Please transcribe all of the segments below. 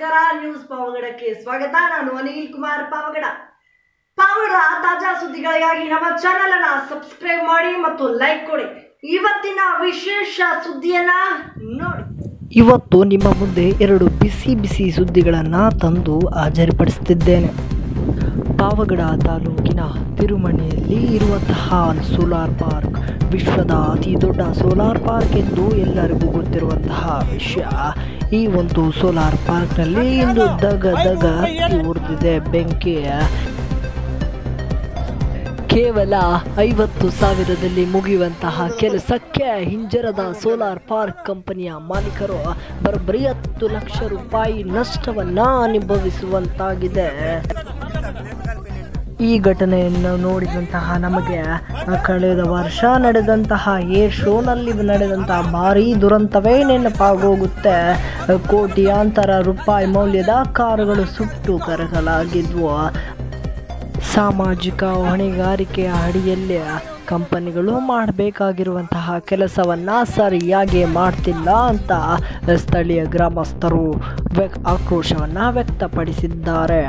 ನಮಸ್ಕಾರ ನ್ಯೂಸ್ ಪಾವಗಡಕ್ಕೆ ಸ್ವಾಗತ ನಾನು ಅನಿಲ್ ಕುಮಾರ್ ಪಾವಗಡ ಪಾವಗಡ ತಾಜಾ ಸುದ್ದಿಗಳಿಗಾಗಿ ನಮ್ಮ ಚಾನೆಲ್ ಅನ್ನ ಸಬ್ಸ್ಕ್ರೈಬ್ ಮಾಡಿ ಮತ್ತು ಲೈಕ್ ಕೊಡಿ ಇವತ್ತಿನ ವಿಶೇಷ ಸುದ್ದಿಯನ್ನ ನೋಡಿ ಇವತ್ತು ನಿಮ್ಮ ಮುಂದೆ ಎರಡು ಬಿಸಿ ಬಿಸಿ ಸುದ್ದಿಗಳನ್ನು ತಂದು ಹಾಜರುಪಡಿಸುತ್ತಿದ್ದೇನೆ ಪಾವಗಡ ತಾಲೂಕಿನ ತಿರುಮಣಿಯಲ್ಲಿ ಇರುವಂತಹ ಸೋಲಾರ್ ಪಾರ್ಕ್ ವಿಶ್ವದ ಅತಿ ದೊಡ್ಡ ಸೋಲಾರ್ ಪಾರ್ಕ್ ಎಂದು ಎಲ್ಲರಿಗೂ ಗೊತ್ತಿರುವಂತಹ ವಿಷಯ ಈ ಒಂದು ಸೋಲಾರ್ ಪಾರ್ಕ್ನಲ್ಲಿ ಇಂದು ದಗ ದಗ ಹತ್ತಿ ಉರಿದಿದೆ ಬೆಂಕಿ ಕೇವಲ ಐವತ್ತು ಸಾವಿರದಲ್ಲಿ ಮುಗಿಯುವಂತಹ ಕೆಲಸಕ್ಕೆ ಹಿಂಜರದ ಸೋಲಾರ್ ಪಾರ್ಕ್ ಕಂಪನಿಯ ಮಾಲೀಕರು ಬರೋಬ್ಬರಿ ಹತ್ತು ಲಕ್ಷ ರೂಪಾಯಿ ನಷ್ಟವನ್ನ ಅನುಭವಿಸುವಂತಾಗಿದೆ ಈ ಘಟನೆಯನ್ನು ನೋಡಿದಂತಹ ನಮಗೆ ಕಳೆದ ವರ್ಷ ನಡೆದಂತಹ ಏರ್ ಶೋನಲ್ಲಿ ನಡೆದಂತಹ ಭಾರೀ ದುರಂತವೇ ನೆನಪಾಗೋಗುತ್ತೆ ಕೋಟ್ಯಾಂತರ ರೂಪಾಯಿ ಮೌಲ್ಯದ ಕಾರುಗಳು ಸುಟ್ಟು ಕರಕಲಾಗಿದ್ವು ಸಾಮಾಜಿಕ ಹೊಣೆಗಾರಿಕೆಯ ಅಡಿಯಲ್ಲಿ ಕಂಪನಿಗಳು ಮಾಡಬೇಕಾಗಿರುವಂತಹ ಕೆಲಸವನ್ನು ಸರಿಯಾಗಿ ಮಾಡ್ತಿಲ್ಲ ಅಂತ ಸ್ಥಳೀಯ ಗ್ರಾಮಸ್ಥರು ವ್ಯಕ್ ಆಕ್ರೋಶವನ್ನು ವ್ಯಕ್ತಪಡಿಸಿದ್ದಾರೆ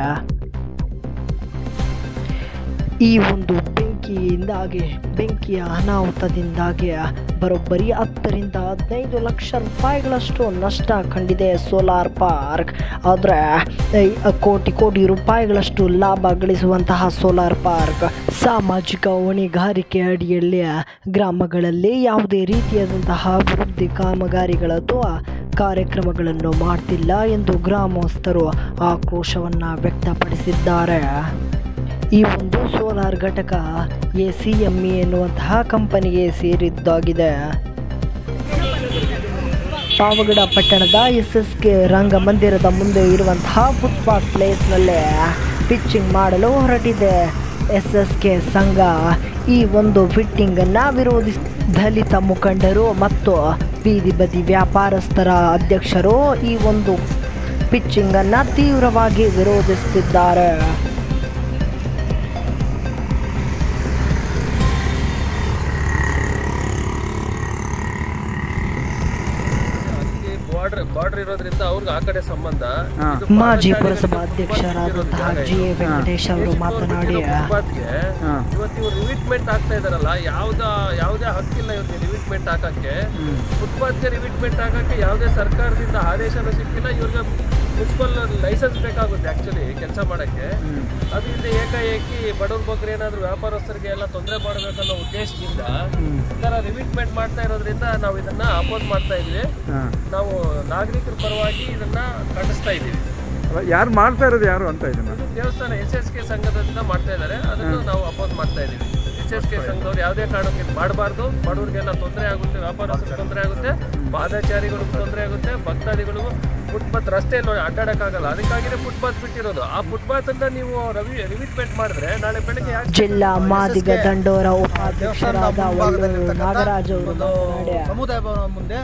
ಈ ಒಂದು ಬೆಂಕಿಯಿಂದಾಗಿ ಬೆಂಕಿಯ ಅನಾಹುತದಿಂದಾಗಿ ಬರೋಬ್ಬರಿ ಹತ್ತರಿಂದ ಹದಿನೈದು ಲಕ್ಷ ರೂಪಾಯಿಗಳಷ್ಟು ನಷ್ಟ ಕಂಡಿದೆ ಸೋಲಾರ್ ಪಾರ್ಕ್ ಆದರೆ ಕೋಟಿ ಕೋಟಿ ರೂಪಾಯಿಗಳಷ್ಟು ಲಾಭ ಗಳಿಸುವಂತಹ ಸೋಲಾರ್ ಪಾರ್ಕ್ ಸಾಮಾಜಿಕ ಹೊಣೆಗಾರಿಕೆ ಅಡಿಯಲ್ಲಿ ಗ್ರಾಮಗಳಲ್ಲಿ ಯಾವುದೇ ರೀತಿಯಾದಂತಹ ಅಭಿವೃದ್ಧಿ ಕಾಮಗಾರಿಗಳ ಅಥವಾ ಕಾರ್ಯಕ್ರಮಗಳನ್ನು ಮಾಡ್ತಿಲ್ಲ ಎಂದು ಗ್ರಾಮಸ್ಥರು ಆಕ್ರೋಶವನ್ನು ವ್ಯಕ್ತಪಡಿಸಿದ್ದಾರೆ ಈ ಒಂದು ಸೋಲಾರ್ ಘಟಕ ಎ ಸಿ ಎಂ ಇ ಎನ್ನುವಂತಹ ಕಂಪನಿಗೆ ಸೇರಿದ್ದಾಗಿದೆ ಪಾವಗಡ ಪಟ್ಟಣದ ಎಸ್ ಎಸ್ ಕೆ ರಂಗಮಂದಿರದ ಮುಂದೆ ಇರುವಂತಹ ಫುಟ್ಪಾತ್ ಪ್ಲೇಸ್ನಲ್ಲೇ ಪಿಚ್ಚಿಂಗ್ ಮಾಡಲು ಹೊರಟಿದೆ ಎಸ್ ಎಸ್ ಕೆ ಸಂಘ ಈ ಒಂದು ಫಿಟ್ಟಿಂಗನ್ನು ವಿರೋಧಿಸಿ ದಲಿತ ಮುಖಂಡರು ಮತ್ತು ಬೀದಿ ಬದಿ ವ್ಯಾಪಾರಸ್ಥರ ಅಧ್ಯಕ್ಷರು ಈ ಒಂದು ಪಿಚ್ಚಿಂಗನ್ನು ತೀವ್ರವಾಗಿ ವಿರೋಧಿಸುತ್ತಿದ್ದಾರೆ ಬಾರ್ಡರ್ ಬಾರ್ಡರ್ ಇರೋದ್ರಿಂದ ಅವ್ರಿಗೆ ಆ ಕಡೆ ಸಂಬಂಧ ಇದು ಮಾಜಿ ಪಾದಚಾರಿಗಳಿಗೆ ಪುರಸಭಾ ಅಧ್ಯಕ್ಷರಾದಂತಹ ಜಿ ಎ ವೆಂಕಟೇಶ್ ಅವರು ಮಾತನಾಡಿ ಫುಟ್ಪಾತ್ಗೆ ಇವತ್ತು ಇವ್ರು ರಿವಿಟ್ಮೆಂಟ್ ಆಗ್ತಾ ಇದಾರಲ್ಲ ಯಾವ್ದ ಯಾವುದೇ ಹಕ್ಕಿಲ್ಲ ಇವ್ರಿಗೆ ರಿವಿಟ್ಮೆಂಟ್ ಹಾಕಕ್ಕೆ ಫುಟ್ಪಾತ್ಗೆ ರಿವಿಟ್ಮೆಂಟ್ ಹಾಕಕ್ಕೆ ಯಾವುದೇ ಸರ್ಕಾರದಿಂದ ಆದೇಶನೂ ಸಿಕ್ಕಿಲ್ಲ ಇವ್ರಿಗೆ ಮುನ್ಸಿಪಲ್ ಲೈಸೆನ್ಸ್ ಬೇಕಾಗುತ್ತೆ ಆಕ್ಚುಲಿ ಕೆಲಸ ಮಾಡಕ್ಕೆ ಅದು ಇಲ್ಲಿ ಏಕಾಏಕಿ ಬಡವ್ರ ಬಗ್ಗೆ ಏನಾದ್ರು ವ್ಯಾಪಾರಸ್ಥರಿಗೆ ಎಲ್ಲ ತೊಂದರೆ ಮಾಡಬೇಕನ್ನೋ ಉದ್ದೇಶದಿಂದ ಈ ತರ ರಿವಿಟ್ಮೆಂಟ್ ಮಾಡ್ತಾ ಇರೋದ್ರಿಂದ ನಾವು ಇದನ್ನ ಅಪೋಸ್ ಮಾಡ್ತಾ ಇದ್ವಿ ನಾವು ನಾಗರಿಕರ ಪರವಾಗಿ ಇದನ್ನ ಖಂಡಿಸ್ತಾ ಇದ್ದೀವಿ ಯಾರು ಮಾಡ್ತಾ ಇರೋದು ಯಾರು ಅಂತ ಇದನ್ನ ಇದು ದೇವಸ್ಥಾನ ಎಸ್ ಎಸ್ ಕೆ ಸಂಘದಿಂದ ಮಾಡ್ತಾ ಇದ್ದಾರೆ ಅದನ್ನು ನಾವು ಅಪೋಸ್ ಮಾಡ್ತಾ ಇದ್ದೀವಿ ಎಸ್ ಎಸ್ ಕೆ ಸಂಘದವ್ರು ಯಾವುದೇ ಕಾರಣಕ್ಕೆ ಇದು ಮಾಡಬಾರ್ದು ಬಡವರಿಗೆಲ್ಲ ತೊಂದರೆ ಆಗುತ್ತೆ ವ್ಯಾಪಾರಸ್ಥರಿಗೆ ತೊಂದರೆ ಆಗುತ್ತೆ ಪಾದಚಾರಿಗಳಿಗೂ ತೊಂದರೆ ಆಗುತ್ತೆ ಭಕ್ತಾದಿಗಳಿಗೂ ಫುಟ್ಪಾತ್ ರಸ್ತೆಯಲ್ಲಿ ಅಡ್ಡಾಡಕ್ಕಾಗಲ್ಲ ಅದಕ್ಕಾಗಿನೇ ಫುಟ್ಪಾತ್ ಬಿಟ್ಟಿರೋದು ಆ ಫುಟ್ಪಾತ್ ಅನ್ನ ನೀವು ರವಿ ರಿವಿಟ್ಮೆಂಟ್ ಮಾಡಿದ್ರೆ ನಾಳೆ ಬೆಳಗ್ಗೆ ಯಾಕೆ ಜಿಲ್ಲಾ ಮಾದಿಗ ದಂಡೋರ ಉಪಾಧ್ಯಕ್ಷರಾದ ವಲ್ಲೂರು ನಾಗರಾಜ್ ಅವರು ಒಂದು ಮಾತನಾಡಿ ಸಮುದಾಯ ಭವನ ಮುಂದೆ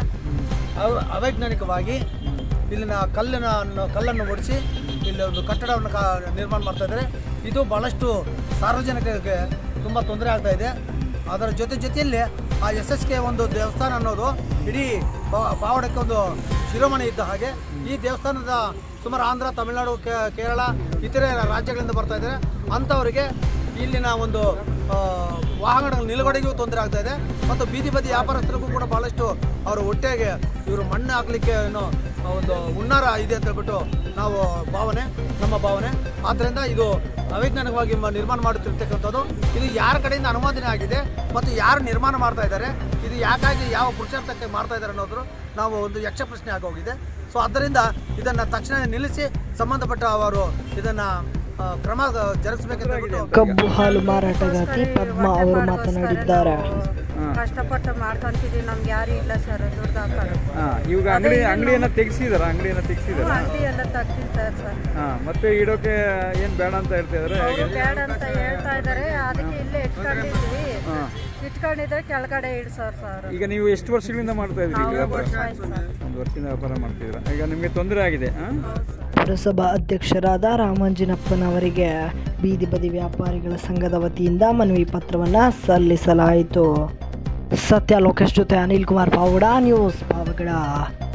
ಅವ- ಅವೈಜ್ಞಾನಿಕವಾಗಿ ಇಲ್ಲಿನ ಕಲ್ಲಿನ ಕಲ್ಲನ್ನು ಒಡಿಸಿ ಇಲ್ಲಿ ಒಂದು ಕಟ್ಟಡವನ್ನು ಕಾ ನಿರ್ಮಾಣ ಮಾಡ್ತಾ ಇದ್ದಾರೆ ಇದು ಭಾಳಷ್ಟು ಸಾರ್ವಜನಿಕರಿಗೆ ತುಂಬ ತೊಂದರೆ ಆಗ್ತಾ ಇದೆ ಅದರ ಜೊತೆ ಜೊತೆಯಲ್ಲಿ ಆ ಎಸ್ ಎಸ್ ಕೆ ಒಂದು ದೇವಸ್ಥಾನ ಅನ್ನೋದು ಇಡೀ ಪಾ- ಪಾವಡಕ್ಕೆ ಒಂದು ಶಿರೋಮಣಿ ಇದ್ದ ಹಾಗೆ ಈ ದೇವಸ್ಥಾನದ ಸುಮಾರು ಆಂಧ್ರ ತಮಿಳುನಾಡು ಕೇ- ಕೇರಳ ಇತರೆ ರಾಜ್ಯಗಳಿಂದ ಬರ್ತಾ ಇದ್ದಾರೆ ಅಂಥವರಿಗೆ ಇಲ್ಲಿನ ಒಂದು ಆ, ವಾಹನಗಳ ನಿಲುಗಡೆಗೂ ತೊಂದರೆ ಆಗ್ತಾ ಇದೆ ಮತ್ತು ಬೀದಿ ಬದಿ ವ್ಯಾಪಾರಸ್ಥರಿಗೂ ಕೂಡ ಭಾಳಷ್ಟು ಅವರ ಹೊಟ್ಟೆಗೆ ಇವರು ಮಣ್ಣು ಹಾಕಲಿಕ್ಕೆ ಏನೋ ಒಂದು ಹುನ್ನಾರ ಇದೆ ಅಂತ ಹೇಳ್ಬಿಟ್ಟು ನಾವು ಭಾವನೆ ನಮ್ಮ ಭಾವನೆ ಆದ್ದರಿಂದ ಇದು ಅವೈಜ್ಞಾನಿಕವಾಗಿ ಮ- ನಿರ್ಮಾಣ ಮಾಡುತ್ತಿರ್ತಕ್ಕಂಥದ್ದು ಇದು ಯಾರ ಕಡೆಯಿಂದ ಅನುಮೋದನೆ ಆಗಿದೆ ಮತ್ತು ಯಾರು ನಿರ್ಮಾಣ ಮಾಡ್ತಾ ಇದ್ದಾರೆ ಇದು ಯಾಕಾಗಿ ಯಾವ ಪುರುಷಾರ್ಥಕ್ಕೆ ಮಾಡ್ತಾ ಇದ್ದಾರೆ ಅನ್ನೋದು ನಾವು ಒಂದು ಯಕ್ಷ ಪ್ರಶ್ನೆ ಆಗೋಗಿದೆ ಸೊ ಆದ್ದರಿಂದ ಇದನ್ನು ತಕ್ಷಣ ನಿಲ್ಲಿಸಿ ಸಂಬಂಧಪಟ್ಟ ಅವರು ಇದನ್ನು ಆ, ಕ್ರಮ ಜರುಗಿಸಬೇಕಂತ ಹೇಳ್ಬಿಟ್ಟು ಕಬ್ಬು ಹಾಲು ಮಾರಾಟಗಾರ್ತಿ ಪದ್ಮ ಅವರು ಮಾತನಾಡಿದ್ದಾರೆ ಕಷ್ಟಪಟ್ಟು ಮಾಡ್ಕೊಂತಿದೀವಿ ನಮ್ಗೆ ಯಾರು ಇಲ್ಲ ಸರ್ ದುಡ್ಡು ಹಾಕೋದು ಹಾ ಇವಾಗ ಅಂಗಡಿ ಅಂಗಡಿಯನ್ನ ತೆಗ್ಸಿದಾರ ಅಂಗಡಿಯನ್ನ ತೆಗ್ಸಿದಾರ ಅಂಗಡಿ ಎಲ್ಲ ತೆಗ್ತೀವಿ ಸರ್ ಸರ್ ಹಾ ಮತ್ತೆ ಇಡೋಕೆ ಏನ್ ಬೇಡ ಅಂತ ಹೇಳ್ತಾ ಇದಾರೆ ಅವರು ಬೇಡ ಅಂತ ಹೇಳ್ತಾ ಇದ್ದಾರೆ ಅದಕ್ಕೆ ಇಲ್ಲೇ ಇಟ್ಕೊಂಡಿದ್ವಿ ಹಾ ಇಟ್ಕೊಂಡಿದ್ರೆ ಕೆಳಗಡೆ ಇಡ್ಸೋರ್ ಸರ್ ಈಗ ನೀವು ಎಷ್ಟು ವರ್ಷಗಳಿಂದ ಮಾಡ್ತಾ ಇದ್ರಿ ಈಗ ವ್ಯಾಪಾರ ಆಯ್ತು ಸರ್ ಒಂದು ವರ್ಷದಿಂದ ವ್ಯಾಪಾರ ಮಾಡ್ತಿದ್ದೀರಾ ಈಗ ನಿಮಗೆ ತೊಂದರೆ ಆಗಿದೆ ಹಾ ಪುರಸಭಾ ಅಧ್ಯಕ್ಷರಾದ ರಾಮಂಜನಪ್ಪನವರಿಗೆ ಬೀದಿ ಬದಿ ವ್ಯಾಪಾರಿಗಳ ಸಂಘದ ವತಿಯಿಂದ ಮನವಿ ಪತ್ರವನ್ನು ಸಲ್ಲಿಸಲಾಯಿತು ಸತ್ಯ ಲೋಕೇಶ್ ಜೊತೆ ಅನಿಲ್ ಕುಮಾರ್ ಪಾವಗಡ ನ್ಯೂಸ್ ಪಾವಗಡ